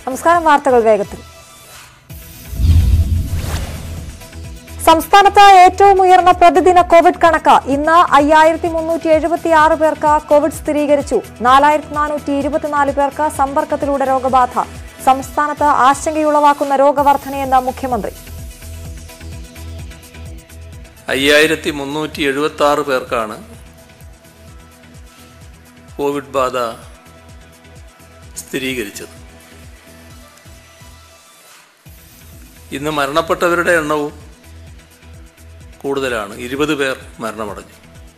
നമസ്കാരം വാർത്തകൾ വേഗത്തിൽ സംസ്ഥാനത്ത് ഏറ്റവും ഉയർന്ന പ്രതിദിന കോവിഡ് കണക്ക് ഇന്ന് അയ്യായിരത്തി മുന്നൂറ്റി എഴുപത്തി ആറ് പേർക്ക് കോവിഡ് സ്ഥിരീകരിച്ചു നാലായിരത്തി നാനൂറ്റി ഇരുപത്തിനാല് പേർക്ക് സമ്പർക്കത്തിലൂടെ രോഗബാധ സംസ്ഥാനത്ത് ആശങ്കയുളവാക്കുന്ന രോഗവർധനയെന്ന് മുഖ്യമന്ത്രി അയ്യായിരത്തി മുന്നൂറ്റി എഴുപത്തി ആറ് പേർക്കാണ് കോവിഡ് ബാധ സ്ഥിരീകരിച്ചത് ഇന്ന് മരണപ്പെട്ടവരുടെ എണ്ണവും കൂടുതലാണ് ഇരുപത് പേർ മരണമടഞ്ഞു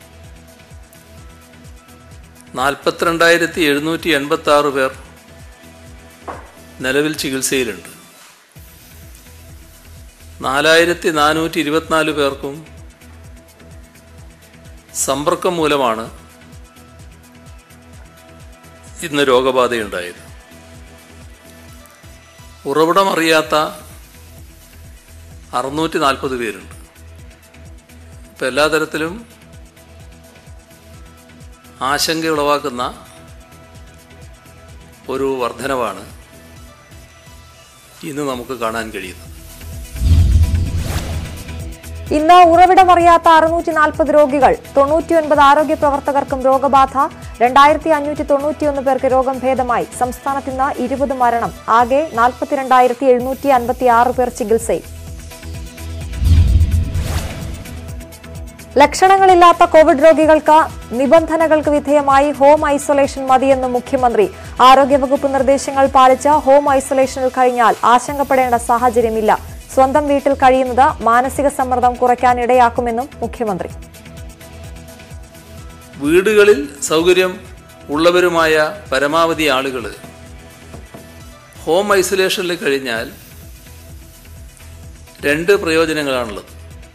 നാൽപ്പത്തിരണ്ടായിരത്തി എഴുന്നൂറ്റി എൺപത്തി ആറ് പേർ നിലവിൽ ചികിത്സയിലുണ്ട് നാലായിരത്തി നാനൂറ്റി ഇരുപത്തിനാല് പേർക്കും സമ്പർക്കം മൂലമാണ് ഇന്ന് രോഗബാധയുണ്ടായത് ഉറവിടമറിയാത്ത അറുന്നൂറ്റി നാൽപ്പത് പേരുണ്ട് ഇപ്പം എല്ലാ തരത്തിലും ആശങ്ക ഉളവാക്കുന്ന ഒരു വർധനവാണ് ഇന്ന് നമുക്ക് കാണാൻ കഴിയുന്നത് ഇന്ന് ഉറവിടമറിയാത്ത അറുന്നൂറ്റി നാൽപ്പത് രോഗികൾ തൊണ്ണൂറ്റിയൊൻപത് ആരോഗ്യ പ്രവർത്തകർക്കും രോഗബാധ രണ്ടായിരത്തി അഞ്ഞൂറ്റി തൊണ്ണൂറ്റിയൊന്ന് പേർക്ക് രോഗം ഭേദമായി സംസ്ഥാനത്ത് ഇന്ന് ഇരുപത് മരണം ആകെ നാൽപ്പത്തിരണ്ടായിരത്തി എഴുന്നൂറ്റി അൻപത്തി ആറ് പേർ ചികിത്സയിൽ ലക്ഷണങ്ങളില്ലാത്ത കോവിഡ് രോഗികൾക്ക് നിബന്ധനകൾക്ക് വിധേയമായി ഹോം ഐസൊലേഷൻ മതിയെന്ന് മുഖ്യമന്ത്രി ആരോഗ്യവകുപ്പ് നിർദ്ദേശങ്ങൾ പാലിച്ച് ഹോം ഐസൊലേഷനിൽ കഴിഞ്ഞാൽ ആശങ്കപ്പെടേണ്ട സാഹചര്യമില്ല സ്വന്തം വീട്ടിൽ കഴിയുന്നത് മാനസിക സമ്മർദ്ദം കുറയ്ക്കാൻ ഇടയാക്കുമെന്നും മുഖ്യമന്ത്രി വീടുകളിൽ സൗകര്യം ഉള്ളവരുമായ പരമാവധി ആളുകൾ ഹോം ഐസൊലേഷനിൽ കഴിഞ്ഞാൽ രണ്ട് പ്രയോജനങ്ങളാണുള്ളത്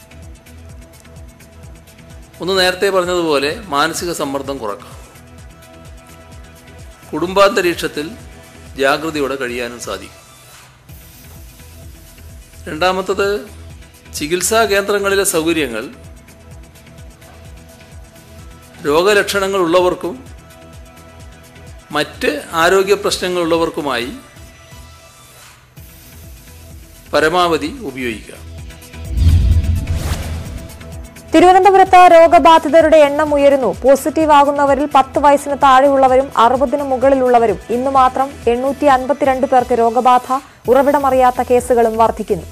ഒന്ന് നേരത്തെ പറഞ്ഞതുപോലെ മാനസിക സമ്മർദ്ദം കുറക്കാം കുടുംബാന്തരീക്ഷത്തിൽ ജാഗ്രതയോടെ കഴിയാനും സാധിക്കും രണ്ടാമത്തത് ചികിത്സാ കേന്ദ്രങ്ങളിലെ സൗകര്യങ്ങൾ രോഗലക്ഷണങ്ങൾ ഉള്ളവർക്കും മറ്റ് ആരോഗ്യ പ്രശ്നങ്ങളുള്ളവർക്കുമായി പരമാവധി ഉപയോഗിക്കാം തിരുവനന്തപുരത്ത് രോഗബാധിതരുടെ എണ്ണം ഉയരുന്നു പോസിറ്റീവ് ആകുന്നവരിൽ പത്ത് വയസ്സിന് താഴെയുള്ളവരും അറുപതിന് മുകളിലുള്ളവരും ഇന്ന് മാത്രം എണ്ണൂറ്റി അൻപത്തിരണ്ട് പേർക്ക് രോഗബാധ ഉറവിടമറിയാത്ത കേസുകളും വർദ്ധിക്കുന്നു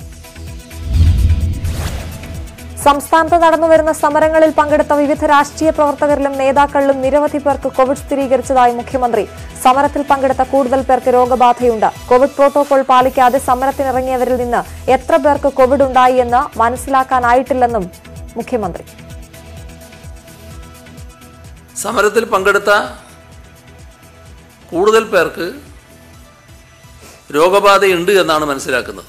സംസ്ഥാനത്ത് നടന്നുവരുന്ന സമരങ്ങളിൽ പങ്കെടുത്ത വിവിധ രാഷ്ട്രീയ പ്രവർത്തകരിലും നേതാക്കളിലും നിരവധി പേർക്ക് കോവിഡ് സ്ഥിരീകരിച്ചതായി മുഖ്യമന്ത്രി സമരത്തിൽ പങ്കെടുത്ത കൂടുതൽ പേർക്ക് രോഗബാധയുണ്ട് കോവിഡ് പ്രോട്ടോകോൾ പാലിക്കാതെ സമരത്തിനിറങ്ങിയവരിൽ നിന്ന് എത്ര പേർക്ക് കോവിഡ് ഉണ്ടായി എന്ന് മനസ്സിലാക്കാനായിട്ടില്ലെന്നും മുഖ്യമന്ത്രി സമരത്തിൽ പങ്കെടുത്ത കൂടുതൽ പേർക്ക് രോഗബാധയുണ്ട് എന്നാണ് മനസ്സിലാക്കുന്നത്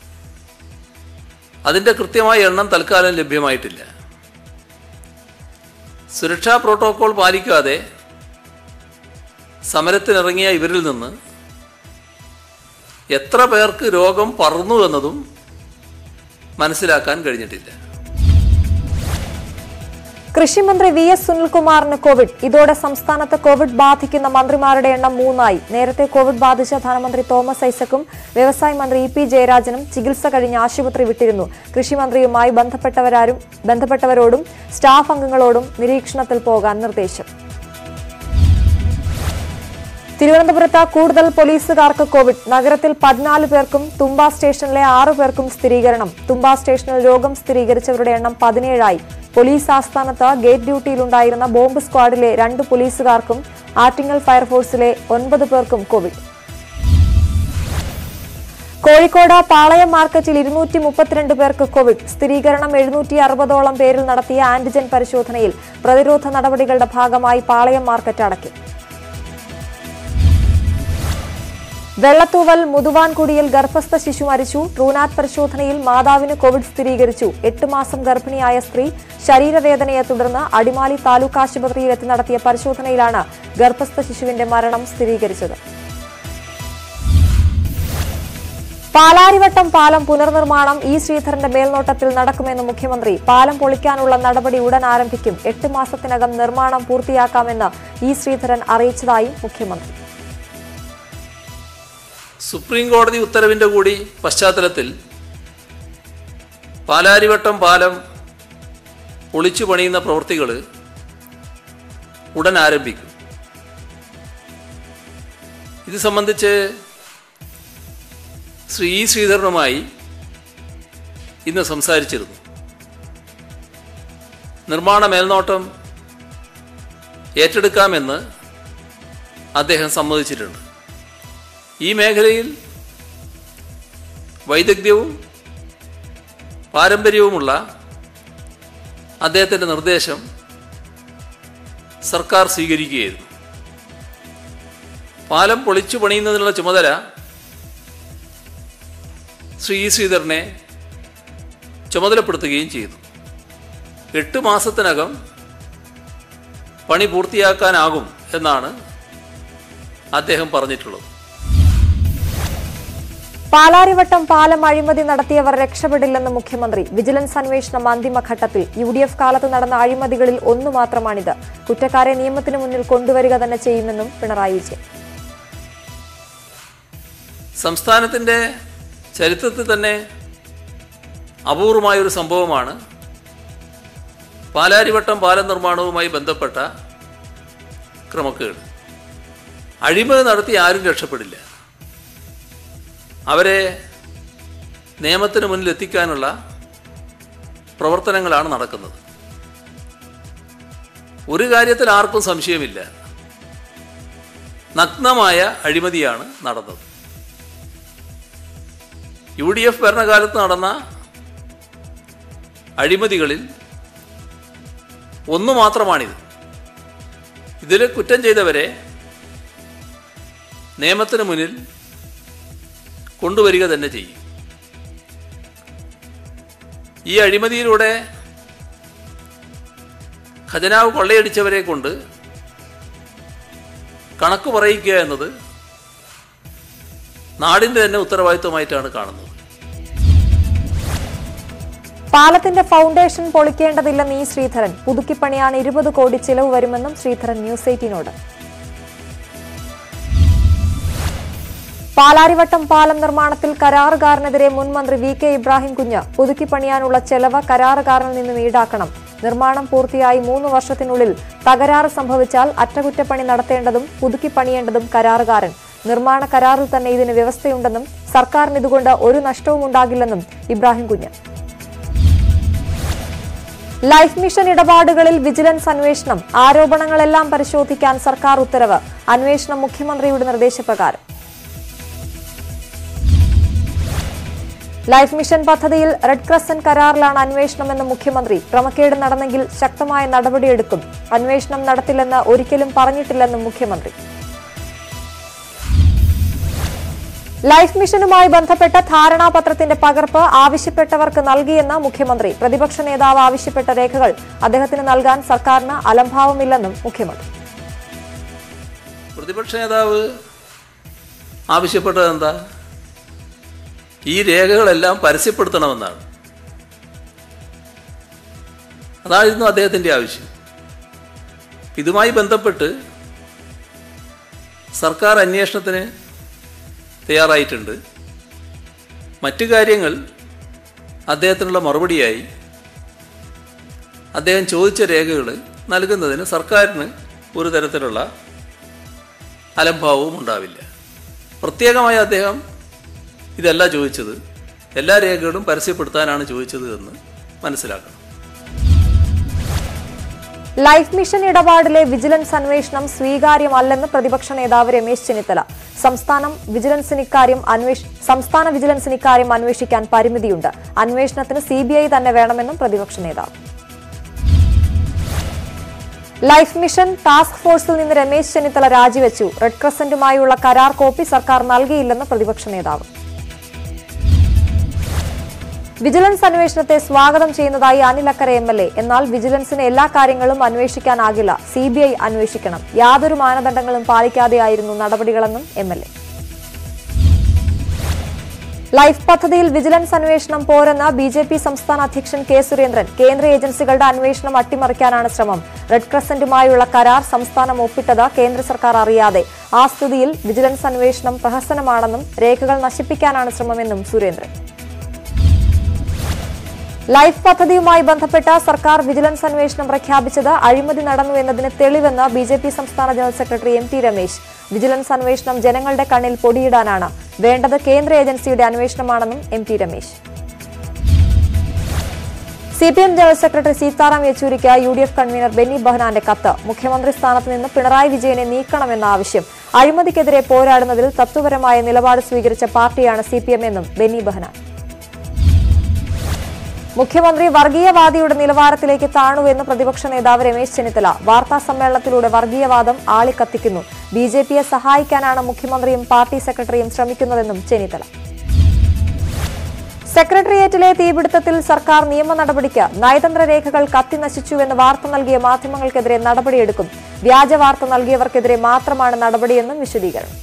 അതിൻ്റെ കൃത്യമായ എണ്ണം തൽക്കാലം ലഭ്യമായിട്ടില്ല സുരക്ഷാ പ്രോട്ടോകോൾ പാലിക്കാതെ സമരത്തിനിറങ്ങിയ ഇവരിൽ നിന്ന് എത്ര പേർക്ക് രോഗം പറന്നു എന്നതും മനസ്സിലാക്കാൻ കഴിഞ്ഞിട്ടില്ല കൃഷിമന്ത്രി വി എസ് സുനിൽകുമാറിന് കോവിഡ് ഇതോടെ സംസ്ഥാനത്ത് കോവിഡ് ബാധിക്കുന്ന മന്ത്രിമാരുടെ എണ്ണം മൂന്നായി നേരത്തെ കോവിഡ് ബാധിച്ച ധനമന്ത്രി തോമസ് ഐസക്കും വ്യവസായ മന്ത്രി ഇ പി ജയരാജനും ചികിത്സ കഴിഞ്ഞ് ആശുപത്രി വിട്ടിരുന്നു കൃഷിമന്ത്രിയുമായി ബന്ധപ്പെട്ടവരാരും ബന്ധപ്പെട്ടവരോടും സ്റ്റാഫ് അംഗങ്ങളോടും നിരീക്ഷണത്തിൽ പോകാൻ നിർദ്ദേശം തിരുവനന്തപുരത്ത് കൂടുതൽ പോലീസുകാർക്ക് കോവിഡ് നഗരത്തിൽ പതിനാല് പേർക്കും തുമ്പ സ്റ്റേഷനിലെ ആറു പേർക്കും സ്ഥിരീകരണം തുമ്പ സ്റ്റേഷനിൽ രോഗം സ്ഥിരീകരിച്ചവരുടെ എണ്ണം പതിനേഴായി പോലീസ് ആസ്ഥാനത്ത് ഗേറ്റ് ഡ്യൂട്ടിയിലുണ്ടായിരുന്ന ബോംബ് സ്ക്വാഡിലെ രണ്ട് പോലീസുകാർക്കും ആറ്റിങ്ങൽ ഫയർഫോഴ്സിലെ ഒൻപത് പേർക്കും കോവിഡ് കോഴിക്കോട് പാളയം മാർക്കറ്റിൽ ഇരുന്നൂറ്റി മുപ്പത്തിരണ്ട് പേർക്ക് കോവിഡ് സ്ഥിരീകരണം എഴുന്നൂറ്റി അറുപതോളം പേരിൽ നടത്തിയ ആന്റിജൻ പരിശോധനയിൽ പ്രതിരോധ നടപടികളുടെ ഭാഗമായി പാളയം മാർക്കറ്റ് അടയ്ക്കും വെള്ളത്തൂവൽ മുതുവാൻകുടിയിൽ ഗർഭസ്ഥ ശിശു മരിച്ചു ട്രൂനാറ്റ് പരിശോധനയിൽ മാതാവിന് കോവിഡ് സ്ഥിരീകരിച്ചു എട്ട് മാസം ഗർഭിണിയായ സ്ത്രീ ശരീരവേദനയെ തുടർന്ന് അടിമാലി താലൂക്ക് ആശുപത്രിയിൽ എത്തി നടത്തിയ പരിശോധനയിലാണ് ഗർഭസ്ഥ ശിശുവിന്റെ മരണം സ്ഥിരീകരിച്ചത് പാലാരിവട്ടം പാലം പുനർനിർമ്മാണം ഇ ശ്രീധരന്റെ മേൽനോട്ടത്തിൽ നടക്കുമെന്ന് മുഖ്യമന്ത്രി പാലം പൊളിക്കാനുള്ള നടപടി ഉടൻ ആരംഭിക്കും എട്ട് മാസത്തിനകം നിർമ്മാണം പൂർത്തിയാക്കാമെന്ന് ഇ ശ്രീധരൻ അറിയിച്ചതായും മുഖ്യമന്ത്രി സുപ്രീം കോടതി ഉത്തരവിൻ്റെ കൂടി പശ്ചാത്തലത്തിൽ പാലാരിവട്ടം പാലം ഒളിച്ചു പണിയുന്ന പ്രവൃത്തികൾ ഉടൻ ആരംഭിക്കും ഇത് സംബന്ധിച്ച് ശ്രീ ഇ ശ്രീധരനുമായി ഇന്ന് സംസാരിച്ചിരുന്നു നിർമ്മാണ മേൽനോട്ടം ഏറ്റെടുക്കാമെന്ന് അദ്ദേഹം സമ്മതിച്ചിട്ടുണ്ട് ഈ മേഖലയിൽ വൈദഗ്ധ്യവും പാരമ്പര്യവുമുള്ള അദ്ദേഹത്തിൻ്റെ നിർദ്ദേശം സർക്കാർ സ്വീകരിക്കുകയായിരുന്നു പാലം പൊളിച്ചു പണിയുന്നതിനുള്ള ചുമതല ശ്രീ ഇ ശ്രീധരനെ ചുമതലപ്പെടുത്തുകയും ചെയ്തു എട്ട് മാസത്തിനകം പണി പൂർത്തിയാക്കാനാകും എന്നാണ് അദ്ദേഹം പറഞ്ഞിട്ടുള്ളത് പാലാരിവട്ടം പാലം അഴിമതി നടത്തിയവർ രക്ഷപ്പെടില്ലെന്ന് മുഖ്യമന്ത്രി വിജിലൻസ് അന്വേഷണം അന്തിമഘട്ടത്തിൽ യു ഡി എഫ് കാലത്ത് നടന്ന അഴിമതികളിൽ ഒന്നു മാത്രമാണിത് കുറ്റക്കാരെ നിയമത്തിന് മുന്നിൽ കൊണ്ടുവരിക തന്നെ ചെയ്യുമെന്നും പിണറായി വിജയൻ സംസ്ഥാനത്തിൻ്റെ ചരിത്രത്തിൽ തന്നെ അപൂർവമായൊരു സംഭവമാണ് പാലാരിവട്ടം പാലം നിർമ്മാണവുമായി ബന്ധപ്പെട്ട ക്രമക്കേട് അഴിമതി നടത്തി ആരും രക്ഷപ്പെടില്ല അവരെ നിയമത്തിന് മുന്നിൽ എത്തിക്കാനുള്ള പ്രവർത്തനങ്ങളാണ് നടക്കുന്നത് ഒരു കാര്യത്തിൽ ആർക്കും സംശയമില്ല നഗ്നമായ അഴിമതിയാണ് നടന്നത് യു ഡി എഫ് ഭരണകാലത്ത് നടന്ന അഴിമതികളിൽ ഒന്നു മാത്രമാണിത് ഇതിൽ കുറ്റം ചെയ്തവരെ നിയമത്തിന് മുന്നിൽ കൊണ്ടുവരിക തന്നെ ചെയ്യും ഈ അഴിമതിയിലൂടെ ഖജനാവ് കൊള്ളയടിച്ചവരെ കൊണ്ട് കണക്ക് പറയിക്കുക എന്നത് നാടിൻ്റെ തന്നെ ഉത്തരവാദിത്വമായിട്ടാണ് കാണുന്നത് പാലത്തിന്റെ ഫൗണ്ടേഷൻ പൊളിക്കേണ്ടതില്ലെന്ന് ഇ ശ്രീധരൻ പുതുക്കിപ്പണിയാൻ ഇരുപത് കോടി ചിലവ് വരുമെന്നും ശ്രീധരൻ ന്യൂസ് എയ്റ്റീനോട് പാലാരിവട്ടം പാലം നിർമ്മാണത്തിൽ കരാറുകാരനെതിരെ മുൻ മന്ത്രി വി കെ ഇബ്രാഹിം കുഞ്ഞ് പുതുക്കിപ്പണിയാനുള്ള ചെലവ് കരാറുകാരനിൽ നിന്ന് ഈടാക്കണം നിർമ്മാണം പൂർത്തിയായി മൂന്ന് വർഷത്തിനുള്ളിൽ തകരാറ് സംഭവിച്ചാൽ അറ്റകുറ്റപ്പണി നടത്തേണ്ടതും പുതുക്കിപ്പണിയേണ്ടതും കരാറുകാരൻ നിർമ്മാണ കരാറിൽ തന്നെ ഇതിന് വ്യവസ്ഥയുണ്ടെന്നും സർക്കാരിന് ഇതുകൊണ്ട് ഒരു നഷ്ടവും ഉണ്ടാകില്ലെന്നും ഇബ്രാഹിം കുഞ്ഞ് ലൈഫ് മിഷൻ ഇടപാടുകളിൽ വിജിലൻസ് അന്വേഷണം ആരോപണങ്ങളെല്ലാം പരിശോധിക്കാൻ സർക്കാർ ഉത്തരവ് അന്വേഷണം മുഖ്യമന്ത്രിയുടെ നിർദ്ദേശപ്രകാരം ലൈഫ് മിഷൻ പദ്ധതിയിൽ റെഡ് ക്രസന്റ് കരാറിലാണ് അന്വേഷണമെന്ന് മുഖ്യമന്ത്രി ക്രമക്കേട് നടന്നെങ്കിൽ ശക്തമായ നടപടിയെടുക്കും അന്വേഷണം നടത്തില്ലെന്ന് ഒരിക്കലും പറഞ്ഞിട്ടില്ലെന്നും മുഖ്യമന്ത്രി ലൈഫ് മിഷനുമായി ബന്ധപ്പെട്ട ധാരണാപത്രത്തിന്റെ പകർപ്പ് ആവശ്യപ്പെട്ടവർക്ക് നൽകിയെന്ന് മുഖ്യമന്ത്രി പ്രതിപക്ഷ നേതാവ് ആവശ്യപ്പെട്ട രേഖകൾ അദ്ദേഹത്തിന് നൽകാൻ സർക്കാരിന് അലംഭാവമില്ലെന്നും മുഖ്യമന്ത്രി പ്രതിപക്ഷ നേതാവ് ആവശ്യപ്പെട്ടത് എന്താ ഈ രേഖകളെല്ലാം പരസ്യപ്പെടുത്തണമെന്നാണ് അതായിരുന്നു അദ്ദേഹത്തിൻ്റെ ആവശ്യം ഇതുമായി ബന്ധപ്പെട്ട് സർക്കാർ അന്വേഷണത്തിന് തയ്യാറായിട്ടുണ്ട് മറ്റു കാര്യങ്ങൾ അദ്ദേഹത്തിനുള്ള മറുപടിയായി അദ്ദേഹം ചോദിച്ച രേഖകൾ നൽകുന്നതിന് സർക്കാരിന് ഒരു തരത്തിലുള്ള അലംഭാവവും ഉണ്ടാവില്ല പ്രത്യേകമായി അദ്ദേഹം ഇതല്ല ചോദിച്ചത് എല്ലാ രേഖകളും പരസ്യപ്പെടുത്താനാണ് ചോദിച്ചത് എന്ന് മനസ്സിലാക്കണം ലൈഫ് മിഷൻ ഇടപാടിലെ വിജിലൻസ് അന്വേഷണം സ്വീകാര്യമല്ലെന്ന് പ്രതിപക്ഷ നേതാവ് രമേശ് ചെന്നിത്തല സംസ്ഥാനം വിജിലൻസിന് ഇക്കാര്യം അന്വേഷ സംസ്ഥാന വിജിലൻസിന് ഇക്കാര്യം അന്വേഷിക്കാൻ പരിമിതിയുണ്ട് അന്വേഷണത്തിന് സി തന്നെ വേണമെന്നും പ്രതിപക്ഷ നേതാവ് ലൈഫ് മിഷൻ ടാസ്ക് ഫോഴ്സിൽ നിന്ന് രമേശ് ചെന്നിത്തല രാജിവെച്ചു റെഡ് ക്രസന്റുമായുള്ള കരാർ കോപ്പി സർക്കാർ നൽകിയില്ലെന്ന് പ്രതിപക്ഷ നേതാവ് വിജിലൻസ് അന്വേഷണത്തെ സ്വാഗതം ചെയ്യുന്നതായി Anil Akkara M L A എന്നാൽ വിജിലൻസിന് എല്ലാ കാര്യങ്ങളും അന്വേഷിക്കാനാകില്ല സി ബി ഐ അന്വേഷിക്കണം യാതൊരു മാനദണ്ഡങ്ങളും പാലിക്കാതെയായിരുന്നു നടപടികളെന്നും എം എൽ എ ലൈഫ് പദ്ധതിയിൽ വിജിലൻസ് അന്വേഷണം പോരെന്ന് ബി ജെ പി സംസ്ഥാന അധ്യക്ഷൻ കെ സുരേന്ദ്രൻ കേന്ദ്ര ഏജൻസികളുടെ അന്വേഷണം അട്ടിമറിക്കാനാണ് ശ്രമം റെഡ് ക്രസന്റുമായുള്ള കരാർ സംസ്ഥാനം ഒപ്പിട്ടത് കേന്ദ്ര സർക്കാർ അറിയാതെ ആ സ്ഥിതിയിൽ വിജിലൻസ് അന്വേഷണം പ്രഹസനമാണെന്നും രേഖകൾ നശിപ്പിക്കാനാണ് ശ്രമമെന്നും സുരേന്ദ്രൻ ലൈഫ് പദ്ധതിയുമായി ബന്ധപ്പെട്ട സർക്കാർ വിജിലൻസ് അന്വേഷണം പ്രഖ്യാപിച്ചത് അഴിമതി നടന്നു എന്നതിന് തെളിവെന്ന് ബി ജെ പി സംസ്ഥാന general secretary M T Ramesh vigilance അന്വേഷണം ജനങ്ങളുടെ കണ്ണിൽ പൊടിയിടാനാണ് വേണ്ടത് കേന്ദ്ര ഏജൻസിയുടെ അന്വേഷണമാണെന്നും M T Ramesh C P M general secretary Sitaram യെച്ചൂരിക്ക് U D F convener Benny ബെഹനാന്റെ കത്ത് മുഖ്യമന്ത്രി സ്ഥാനത്ത് നിന്ന് പിണറായി വിജയനെ നീക്കണമെന്ന ആവശ്യം അഴിമതിക്കെതിരെ പോരാടുന്നതിൽ തത്വപരമായ നിലപാട് സ്വീകരിച്ച പാർട്ടിയാണ് സി പി എം എന്നും ബെന്നി ബെഹനാൻ മുഖ്യമന്ത്രി വർഗീയവാദിയുടെ നിലവാരത്തിലേക്ക് താണുവെന്ന് പ്രതിപക്ഷ നേതാവ് രമേശ് ചെന്നിത്തല വാർത്താ സമ്മേളനത്തിലൂടെ വർഗീയവാദം ആളിക്കത്തിക്കുന്നു ബി ജെ പിയെ സഹായിക്കാനാണ് മുഖ്യമന്ത്രിയും പാർട്ടി സെക്രട്ടറിയും ശ്രമിക്കുന്നതെന്നും ചെന്നിത്തല സെക്രട്ടേറിയറ്റിലെ തീപിടുത്തത്തിൽ സർക്കാർ നിയമ നടപടിക്ക് നയതന്ത്ര രേഖകൾ കത്തിനശിച്ചുവെന്ന് വാർത്ത നൽകിയ മാധ്യമങ്ങൾക്കെതിരെ നടപടിയെടുക്കും വ്യാജ വാർത്ത നൽകിയവർക്കെതിരെ മാത്രമാണ് നടപടിയെന്നും വിശദീകരണം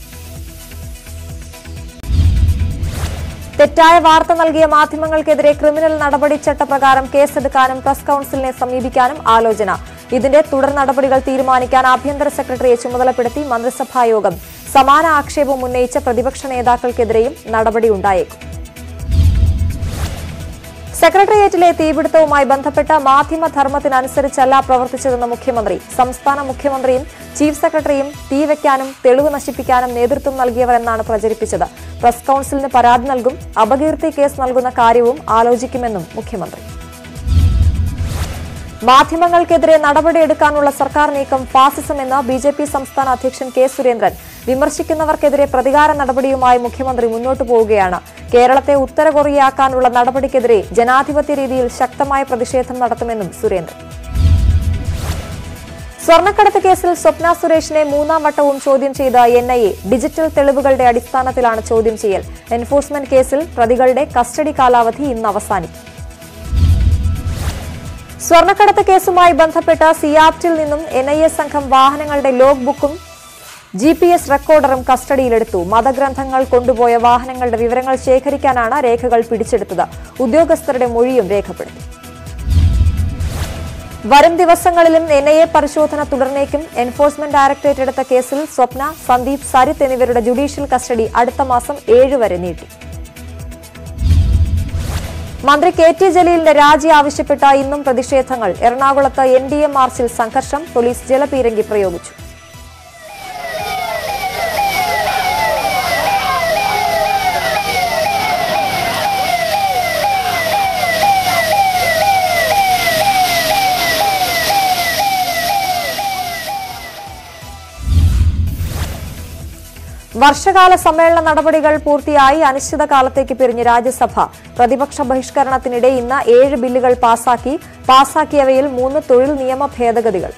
തെറ്റായ വാർത്ത നൽകിയ മാധ്യമങ്ങൾക്കെതിരെ ക്രിമിനൽ നടപടി ചട്ടപ്രകാരം കേസെടുക്കാനും പ്രസ് കൌൺസിലിനെ സമീപിക്കാനും ആലോചന ഇതിന്റെ തുടർ നടപടികൾ തീരുമാനിക്കാൻ ആഭ്യന്തര സെക്രട്ടറിയെ ചുമതലപ്പെടുത്തി മന്ത്രിസഭാ യോഗം സമാന ആക്ഷേപം ഉന്നയിച്ച പ്രതിപക്ഷ നേതാക്കൾക്കെതിരെയും നടപടിയുണ്ടായേക്കും സെക്രട്ടേറിയറ്റിലെ തീപിടുത്തവുമായി ബന്ധപ്പെട്ട മാധ്യമധർമ്മത്തിനനുസരിച്ചല്ല പ്രവർത്തിച്ചതെന്ന് മുഖ്യമന്ത്രി സംസ്ഥാന മുഖ്യമന്ത്രിയും ചീഫ് സെക്രട്ടറിയും തീവെക്കാനും തെളിവ് നശിപ്പിക്കാനും നേതൃത്വം നൽകിയവരെന്നാണ് പ്രചരിപ്പിച്ചത് പ്രസ് കൌൺസിലിന് പരാതി നൽകും അപകീർത്തി കേസ് നൽകുന്ന കാര്യവും ആലോചിക്കുമെന്നും മുഖ്യമന്ത്രി മാധ്യമങ്ങൾക്കെതിരെ നടപടിയെടുക്കാനുള്ള സർക്കാർ നീക്കം ഫാസിസമെന്ന് ബി ജെ പി സംസ്ഥാന അധ്യക്ഷൻ കെ സുരേന്ദ്രൻ വിമർശിക്കുന്നവർക്കെതിരെ പ്രതികാര നടപടിയുമായി മുഖ്യമന്ത്രി മുന്നോട്ടു പോവുകയാണ് കേരളത്തെ ഉത്തര കൊറിയയാക്കാനുള്ള നടപടിക്കെതിരെ ജനാധിപത്യ രീതിയിൽ ശക്തമായ പ്രതിഷേധം നടത്തുമെന്നും സുരേന്ദ്രൻ സ്വർണ്ണക്കടത്ത് കേസിൽ സ്വപ്ന സുരേഷിനെ മൂന്നാം വട്ടവും ചോദ്യം ചെയ്ത എൻ ഐ എ ഡിജിറ്റൽ തെളിവുകളുടെ അടിസ്ഥാനത്തിലാണ് ചോദ്യം ചെയ്യൽ എൻഫോഴ്സ്മെന്റ് കേസിൽ പ്രതികളുടെ കസ്റ്റഡി കാലാവധി ഇന്ന് അവസാനിക്കും സ്വർണ്ണക്കടത്ത് കേസുമായി ബന്ധപ്പെട്ട സിയാപ്റ്റിൽ നിന്നും എൻ ഐ എ സംഘം വാഹനങ്ങളുടെ ലോഗ് ബുക്കും ജി പി എസ് റെക്കോർഡറും കസ്റ്റഡിയിലെടുത്തു മതഗ്രന്ഥങ്ങൾ കൊണ്ടുപോയ വാഹനങ്ങളുടെ വിവരങ്ങൾ ശേഖരിക്കാനാണ് രേഖകൾ പിടിച്ചെടുത്തത് ഉദ്യോഗസ്ഥരുടെ മൊഴിയും രേഖപ്പെടുത്തി വരും ദിവസങ്ങളിലും എൻ ഐ എ പരിശോധന തുടർന്നേക്കും എൻഫോഴ്സ്മെന്റ് ഡയറക്ടറേറ്റ് എടുത്ത കേസിൽ സ്വപ്ന സന്ദീപ് സരിത്ത് എന്നിവരുടെ ജുഡീഷ്യൽ കസ്റ്റഡി അടുത്ത മാസം ഏഴ് വരെ നീട്ടി മന്ത്രി കെ ടി ജലീലിന്റെ രാജി ആവശ്യപ്പെട്ട ഇന്നും പ്രതിഷേധങ്ങൾ എറണാകുളത്ത് എൻ ഡി എ മാർച്ചിൽ സംഘർഷം പോലീസ് ജലപീരങ്കി പ്രയോഗിച്ചു വർഷകാല സമ്മേളന നടപടികൾ പൂർത്തിയായി അനിശ്ചിതകാലത്തേക്ക് പിരിഞ്ഞ് രാജ്യസഭ പ്രതിപക്ഷ ബഹിഷ്കരണത്തിനിടെ ഇന്ന് ഏഴ് ബില്ലുകൾ പാസാക്കി പാസാക്കിയവയിൽ മൂന്ന് തൊഴിൽ നിയമ ഭേദഗതികൾ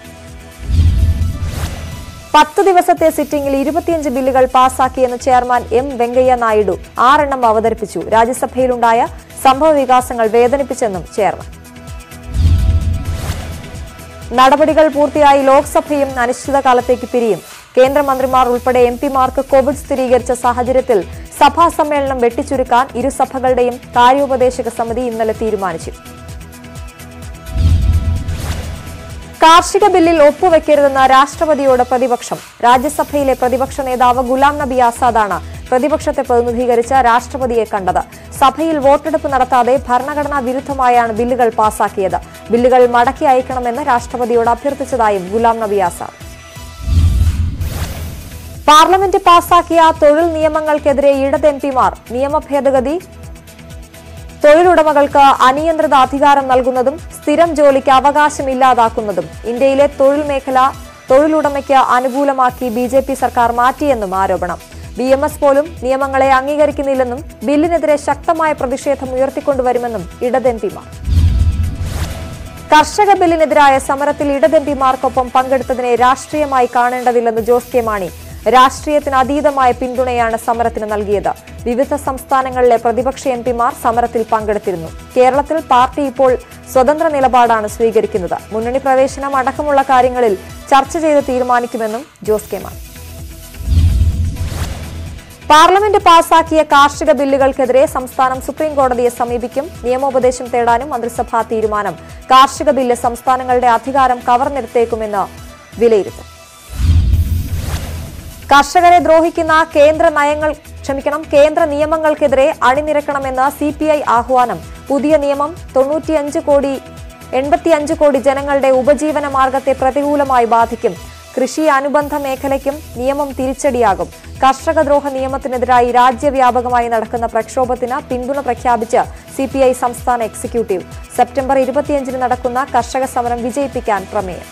പത്ത് ദിവസത്തെ സിറ്റിംഗിൽ ഇരുപത്തിയഞ്ച് ബില്ലുകൾ പാസാക്കിയെന്ന് ചെയർമാൻ എം വെങ്കയ്യ നായിഡു ആറെണ്ണം അവതരിപ്പിച്ചു രാജ്യസഭയിലുണ്ടായ സംഭവ വികാസങ്ങൾ വേദനിപ്പിച്ചെന്നും ചെയർമാൻ നടപടികൾ പൂർത്തിയായി ലോക്സഭയും അനിശ്ചിതകാലത്തേക്ക് പിരിയും കേന്ദ്രമന്ത്രിമാർ ഉൾപ്പെടെ എം പിമാർക്ക് കോവിഡ് സ്ഥിരീകരിച്ച സാഹചര്യത്തിൽ സഭാ സമ്മേളനം വെട്ടിച്ചുരുക്കാൻ ഇരുസഭകളുടെയും കാര്യോപദേശക സമിതി ഇന്നലെ തീരുമാനിച്ചു കാർഷിക ബില്ലിൽ ഒപ്പുവെക്കരുതെന്ന രാഷ്ട്രപതിയോട് പ്രതിപക്ഷം രാജ്യസഭയിലെ പ്രതിപക്ഷ നേതാവ് ഗുലാം നബി ആസാദാണ് പ്രതിപക്ഷത്തെ പ്രതിനിധീകരിച്ച് രാഷ്ട്രപതിയെ കണ്ടത് സഭയിൽ വോട്ടെടുപ്പ് നടത്താതെ ഭരണഘടനാ വിരുദ്ധമായാണ് ബില്ലുകൾ പാസാക്കിയത് ബില്ലുകൾ മടക്കി അയക്കണമെന്ന് രാഷ്ട്രപതിയോട് അഭ്യർത്ഥിച്ചതായും ഗുലാം നബി ആസാദ് പാർലമെന്റ് പാസാക്കിയ തൊഴിൽ നിയമങ്ങൾക്കെതിരെ ഇടത് എം പിമാർ നിയമ ഭേദഗതി തൊഴിലുടമകൾക്ക് അനിയന്ത്രിത അധികാരം നൽകുന്നതും സ്ഥിരം ജോലിക്ക് അവകാശമില്ലാതാക്കുന്നതും ഇന്ത്യയിലെ തൊഴിൽ മേഖല തൊഴിലുടമയ്ക്ക് അനുകൂലമാക്കി ബി ജെ പി സർക്കാർ മാറ്റിയെന്നും ആരോപണം ബി എം എസ് പോലും നിയമങ്ങളെ അംഗീകരിക്കുന്നില്ലെന്നും ബില്ലിനെതിരെ ശക്തമായ പ്രതിഷേധം ഉയർത്തിക്കൊണ്ടുവരുമെന്നും ഇടത് എം പിമാർ കർഷക ബില്ലിനെതിരായ സമരത്തിൽ ഇടത് എം പിമാർക്കൊപ്പം പങ്കെടുത്തതിനെ രാഷ്ട്രീയമായി കാണേണ്ടതില്ലെന്ന് ജോസ് കെ മാണി രാഷ്ട്രീയത്തിന് അതീതമായ പിന്തുണയാണ് സമരത്തിന് നൽകിയത് വിവിധ സംസ്ഥാനങ്ങളിലെ പ്രതിപക്ഷ എം പിമാർ സമരത്തിൽ പങ്കെടുത്തിരുന്നു കേരളത്തിൽ പാർട്ടി ഇപ്പോൾ സ്വതന്ത്ര നിലപാടാണ് സ്വീകരിക്കുന്നത് മുന്നണി പ്രവേശനം അടക്കമുള്ള കാര്യങ്ങളിൽ ചർച്ച ചെയ്ത് തീരുമാനിക്കുമെന്നും ജോസ് കെ മാണി പാർലമെന്റ് പാസാക്കിയ കാർഷിക ബില്ലുകൾക്കെതിരെ സംസ്ഥാനം സുപ്രീം കോടതിയെ സമീപിക്കും നിയമോപദേശം തേടാനും മന്ത്രിസഭാ തീരുമാനം കാർഷിക ബില്ല് സംസ്ഥാനങ്ങളുടെ അധികാരം കവർന്നെടുത്തേക്കുമെന്ന് വിലയിരുത്തൽ കർഷകരെ ദ്രോഹിക്കുന്ന കേന്ദ്ര നയങ്ങൾ ക്ഷമിക്കണം കേന്ദ്ര നിയമങ്ങൾക്കെതിരെ അണിനിരക്കണമെന്ന് സി പി ഐ ആഹ്വാനം പുതിയ നിയമം തൊണ്ണൂറ്റിയഞ്ച് കോടി എൺപത്തിയഞ്ച് കോടി ജനങ്ങളുടെ ഉപജീവന മാർഗത്തെ പ്രതികൂലമായി ബാധിക്കും കൃഷി അനുബന്ധ മേഖലയ്ക്കും നിയമം തിരിച്ചടിയാകും കർഷകദ്രോഹ നിയമത്തിനെതിരായി രാജ്യവ്യാപകമായി നടക്കുന്ന പ്രക്ഷോഭത്തിന് പിന്തുണ പ്രഖ്യാപിച്ച് സി സംസ്ഥാന എക്സിക്യൂട്ടീവ് സെപ്റ്റംബർ ഇരുപത്തിയഞ്ചിന് നടക്കുന്ന കർഷക സമരം വിജയിപ്പിക്കാൻ പ്രമേയം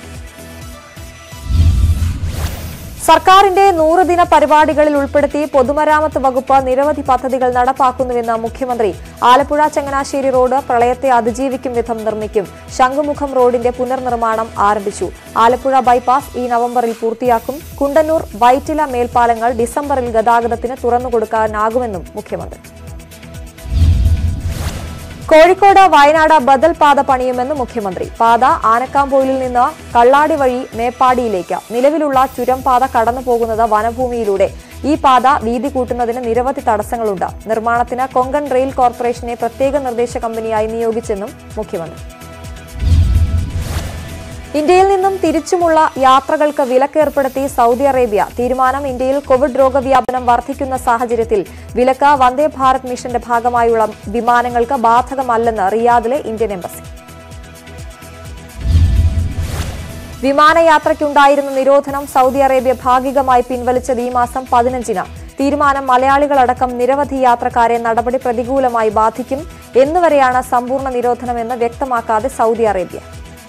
സർക്കാരിന്റെ നൂറുദിന പരിപാടികളിൽ ഉൾപ്പെടുത്തി പൊതുമരാമത്ത് വകുപ്പ് നിരവധി പദ്ധതികൾ നടപ്പാക്കുന്നുവെന്ന് മുഖ്യമന്ത്രി ആലപ്പുഴ ചങ്ങനാശ്ശേരി റോഡ് പ്രളയത്തെ അതിജീവിക്കും വിധം നിർമ്മിക്കും ശംഖുമുഖം റോഡിന്റെ പുനർനിർമ്മാണം ആരംഭിച്ചു ആലപ്പുഴ ബൈപ്പാസ് ഈ നവംബറിൽ പൂർത്തിയാക്കും കുണ്ടന്നൂർ വൈറ്റില മേൽപ്പാലങ്ങൾ ഡിസംബറിൽ ഗതാഗതത്തിന് തുറന്നുകൊടുക്കാനാകുമെന്നും മുഖ്യമന്ത്രി കോഴിക്കോട് വയനാട് ബദൽ പാത പണിയുമെന്ന് മുഖ്യമന്ത്രി പാത ആനക്കാംപോയിലിൽ നിന്ന് കള്ളാടി വഴി മേപ്പാടിയിലേക്ക് നിലവിലുള്ള ചുരം പാത കടന്നു പോകുന്നത് വനഭൂമിയിലൂടെ ഈ പാത വീതി കൂട്ടുന്നതിന് നിരവധി തടസ്സങ്ങളുണ്ട് നിർമ്മാണത്തിന് കൊങ്കൺ റെയിൽ കോർപ്പറേഷനെ പ്രത്യേക നിർദ്ദേശ കമ്പനിയായി നിയോഗിച്ചെന്നും മുഖ്യമന്ത്രി ഇന്ത്യയിൽ നിന്നും തിരിച്ചുമുള്ള യാത്രകൾക്ക് വിലക്കേർപ്പെടുത്തി സൗദി അറേബ്യ തീരുമാനം ഇന്ത്യയിൽ കോവിഡ് രോഗവ്യാപനം വർദ്ധിക്കുന്ന സാഹചര്യത്തിൽ വിലക്ക് വന്ദേ ഭാരത് മിഷന്റെ ഭാഗമായുള്ള വിമാനങ്ങൾക്ക് ബാധകമല്ലെന്ന് റിയാദിലെ ഇന്ത്യൻ എംബസി വിമാനയാത്രയ്ക്കുണ്ടായിരുന്ന നിരോധനം സൗദി അറേബ്യ ഭാഗികമായി പിൻവലിച്ചത് ഈ മാസം പതിനഞ്ചിന് തീരുമാനം മലയാളികളടക്കം നിരവധി യാത്രക്കാരെ നടപടി പ്രതികൂലമായി ബാധിക്കും എന്നുവരെയാണ് സമ്പൂർണ്ണ നിരോധനമെന്ന് വ്യക്തമാക്കാതെ സൗദി അറേബ്യ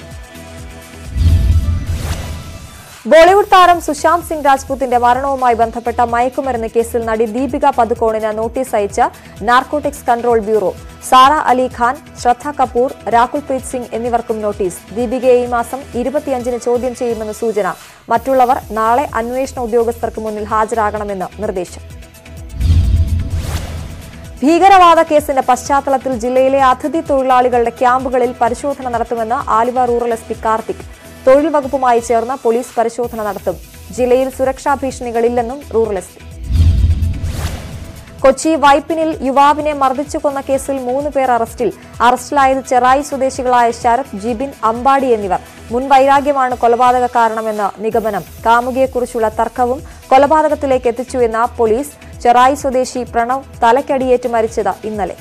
ബോളിവുഡ് താരം സുശാന്ത് സിംഗ് രാജ്പൂത്തിന്റെ മരണവുമായി ബന്ധപ്പെട്ട മയക്കുമരുന്ന് കേസിൽ നടി ദീപിക പതുക്കോണിന് നോട്ടീസ് അയച്ച narcotics control bureau Sara Ali Khan Shraddha Kapoor Rahul Preet Singh എന്നിവർക്കും നോട്ടീസ് ദീപികയെ ഈ മാസം ഇരുപത്തിയഞ്ചിന് ചോദ്യം ചെയ്യുമെന്ന് സൂചന മറ്റുള്ളവർ നാളെ അന്വേഷണ ഉദ്യോഗസ്ഥർക്ക് മുന്നിൽ ഹാജരാകണമെന്ന് നിർദ്ദേശം ഭീകരവാദ കേസിന്റെ പശ്ചാത്തലത്തിൽ ജില്ലയിലെ അതിഥി തൊഴിലാളികളുടെ ക്യാമ്പുകളിൽ പരിശോധന നടത്തുമെന്ന് Aluva rural S P Karthik തൊഴിൽ വകുപ്പുമായി ചേർന്ന് പോലീസ് പരിശോധന നടത്തും ജില്ലയിൽ സുരക്ഷാ ഭീഷണികളില്ലെന്നും റൂറൽ എസ് പി കൊച്ചി വൈപ്പിനിൽ യുവാവിനെ മർദ്ദിച്ചു കൊന്ന കേസിൽ മൂന്ന് പേർ അറസ്റ്റിൽ അറസ്റ്റിലായത് ചെറായി സ്വദേശികളായ ശരത് ജിബിൻ അമ്പാടി എന്നിവർ മുൻ വൈരാഗ്യമാണ് കൊലപാതക കാരണമെന്ന് നിഗമനം കാമുകിയെക്കുറിച്ചുള്ള തർക്കവും കൊലപാതകത്തിലേക്ക് എത്തിച്ചുവെന്ന പോലീസ് ചെറായി സ്വദേശി പ്രണവ് തലക്കടിയേറ്റ് മരിച്ചത് ഇന്നലെ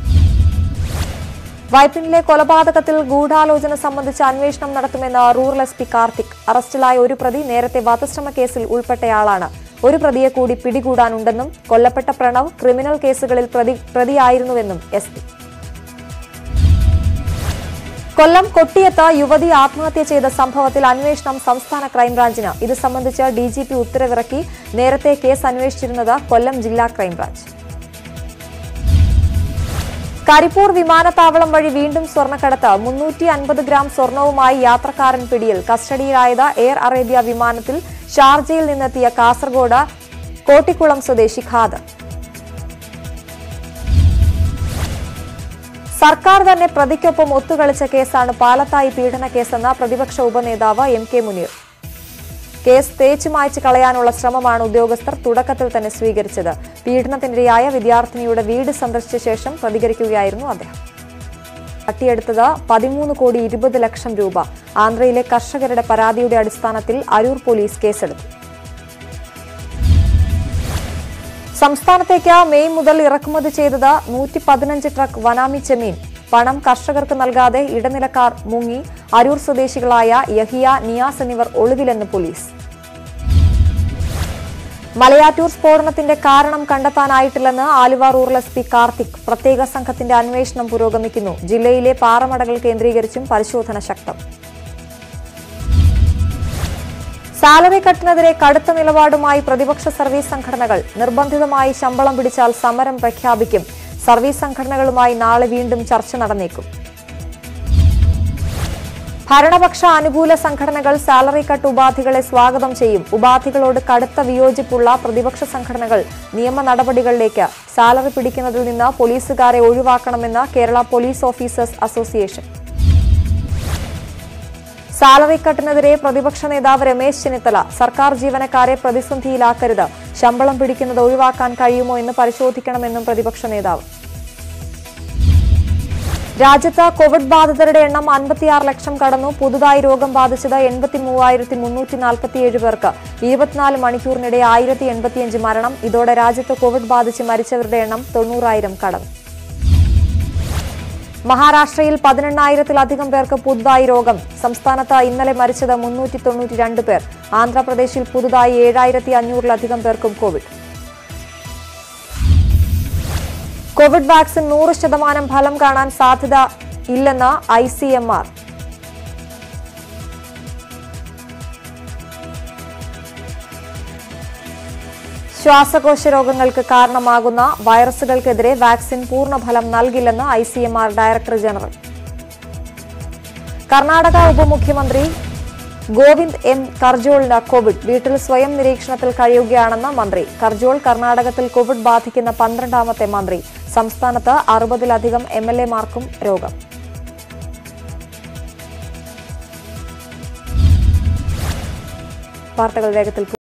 വൈപ്പിനിലെ കൊലപാതകത്തിൽ ഗൂഢാലോചന സംബന്ധിച്ച് അന്വേഷണം നടത്തുമെന്ന് റൂറൽ എസ് പി കാർത്തിക് അറസ്റ്റിലായ ഒരു പ്രതി നേരത്തെ വധശ്രമ കേസിൽ ഉൾപ്പെട്ടയാളാണ് ഒരു പ്രതിയെ കൂടി പിടികൂടാനുണ്ടെന്നും കൊല്ലപ്പെട്ട പ്രണവ് ക്രിമിനൽ കേസുകളിൽ പ്രതി പ്രതിയായിരുന്നുവെന്നും എസ് പി കൊല്ലം കൊട്ടിയത്ത് യുവതി ആത്മഹത്യ ചെയ്ത സംഭവത്തിൽ അന്വേഷണം സംസ്ഥാന ക്രൈംബ്രാഞ്ചിന് ഇത് സംബന്ധിച്ച് ഡിജിപി ഉത്തരവിറക്കി നേരത്തെ കേസ് അന്വേഷിച്ചിരുന്നത് കൊല്ലം ജില്ലാ ക്രൈംബ്രാഞ്ച് കരിപ്പൂർ വിമാനത്താവളം വഴി വീണ്ടും സ്വർണ്ണക്കടത്ത് മുന്നൂറ്റി അൻപത് ഗ്രാം സ്വർണവുമായി യാത്രക്കാരൻ പിടിയിൽ കസ്റ്റഡിയിലായത് എയർ അറേബ്യ വിമാനത്തിൽ ഷാർജയിൽ നിന്നെത്തിയ കാസർഗോഡ് കോട്ടിക്കുളം സ്വദേശി ഖാദർ സർക്കാർ തന്നെ പ്രതിക്കൊപ്പം ഒത്തുകളിച്ച കേസാണ് പാലത്തായി പീഡന കേസെന്ന പ്രതിപക്ഷ ഉപനേതാവ് എം കെ മുനീർ കേസ് തേച്ചു മായ്ച്ചു കളയാനുള്ള ശ്രമമാണ് ഉദ്യോഗസ്ഥർ തുടക്കത്തിൽ തന്നെ സ്വീകരിച്ചത് പീഡനത്തിനിരയായ വിദ്യാർത്ഥിനിയുടെ വീട് സന്ദർശിച്ച ശേഷം പ്രതികരിക്കുകയായിരുന്നു അദ്ദേഹം തട്ടിയെടുത്തത് പതിമൂന്ന് കോടി ഇരുപത് ലക്ഷം രൂപ ആന്ധ്രയിലെ കർഷകരുടെ പരാതിയുടെ അടിസ്ഥാനത്തിൽ അരൂർ പോലീസ് കേസെടുത്തു സംസ്ഥാനത്തേക്ക് മെയ് മുതൽ ഇറക്കുമതി ചെയ്തത് നൂറ്റി പതിനഞ്ച് ട്രക്ക് വനാമി ചെമ്മീൻ പണം കർഷകർക്ക് നൽകാതെ ഇടനിലക്കാർ മുങ്ങി അരൂർ സ്വദേശികളായ യഹിയ നിയാസ് എന്നിവർ ഒളിവിലെന്ന് പോലീസ് മലയാറ്റൂർ സ്ഫോടനത്തിന്റെ കാരണം കണ്ടെത്താനായിട്ടില്ലെന്ന് Aluva rural S P Karthik പ്രത്യേക സംഘത്തിന്റെ അന്വേഷണം പുരോഗമിക്കുന്നു ജില്ലയിലെ പാറമടകൾ കേന്ദ്രീകരിച്ചും പരിശോധന ശക്തം സാലറി കട്ടിനെതിരെ കടുത്ത നിലപാടുമായി പ്രതിപക്ഷ സർവീസ് സംഘടനകൾ നിർബന്ധിതമായി ശമ്പളം പിടിച്ചാൽ സമരം പ്രഖ്യാപിക്കും സർവീസ് സംഘടനകളുമായി നാളെ വീണ്ടും ചർച്ച നടന്നേക്കും ഭരണപക്ഷ അനുകൂല സംഘടനകൾ സാലറി കട്ട് ഉപാധികളെ സ്വാഗതം ചെയ്യും ഉപാധികളോട് കടുത്ത വിയോജിപ്പുള്ള പ്രതിപക്ഷ സംഘടനകൾ നിയമ നടപടികളിലേക്ക് സാലറി പിടിക്കുന്നതിൽ നിന്ന് പോലീസുകാരെ ഒഴിവാക്കണമെന്ന് Kerala police officers association salary കട്ടിനെതിരെ പ്രതിപക്ഷ നേതാവ് രമേശ് ചെന്നിത്തല സർക്കാർ ജീവനക്കാരെ പ്രതിസന്ധിയിലാക്കരുത് ശമ്പളം പിടിക്കുന്നത് ഒഴിവാക്കാൻ കഴിയുമോ എന്ന് പരിശോധിക്കണമെന്നും പ്രതിപക്ഷ നേതാവ് രാജ്യത്ത് കോവിഡ് ബാധിതരുടെ എണ്ണം അൻപത്തിയാറ് ലക്ഷം കടന്നു പുതുതായി രോഗം ബാധിച്ചത് എൺപത്തി മൂവായിരത്തി മുന്നൂറ്റി നാൽപ്പത്തിയേഴ് പേർക്ക് ഇരുപത്തിനാല് മണിക്കൂറിനിടെ ആയിരത്തി എൺപത്തിയഞ്ച് മരണം ഇതോടെ രാജ്യത്ത് കോവിഡ് ബാധിച്ച് മരിച്ചവരുടെ എണ്ണം തൊണ്ണൂറായിരം കടന്നു മഹാരാഷ്ട്രയിൽ പതിനെണ്ണായിരത്തിലധികം പേർക്ക് പുതുതായി രോഗം സംസ്ഥാനത്ത് ഇന്നലെ മരിച്ചത് മുന്നൂറ്റി തൊണ്ണൂറ്റി രണ്ട് പേർ ആന്ധ്രാപ്രദേശിൽ പുതുതായി ഏഴായിരത്തി അഞ്ഞൂറിലധികം പേർക്കും കോവിഡ് കോവിഡ് വാക്സിൻ നൂറ് ശതമാനം ഫലം കാണാൻ സാധ്യത ഇല്ലെന്ന് ഐ സി എം ആർ ശ്വാസകോശ രോഗങ്ങൾക്ക് കാരണമാകുന്ന വൈറസുകൾക്കെതിരെ വാക്സിൻ പൂർണ്ണഫലം നൽകില്ലെന്ന് I C M R director general Karnataka ഉപമുഖ്യമന്ത്രി ഗോവിന്ദ് എം കർജോളിന് കോവിഡ് വീട്ടിൽ സ്വയം നിരീക്ഷണത്തിൽ കഴിയുകയാണെന്ന് മന്ത്രി കർജോൾ കർണാടകത്തിൽ കോവിഡ് ബാധിക്കുന്ന പന്ത്രണ്ടാമത്തെ മന്ത്രി സംസ്ഥാനത്ത് അറുപതിലധികം എം എൽ എമാർക്കും രോഗം വാർത്തകൾ വേഗത്തിൽ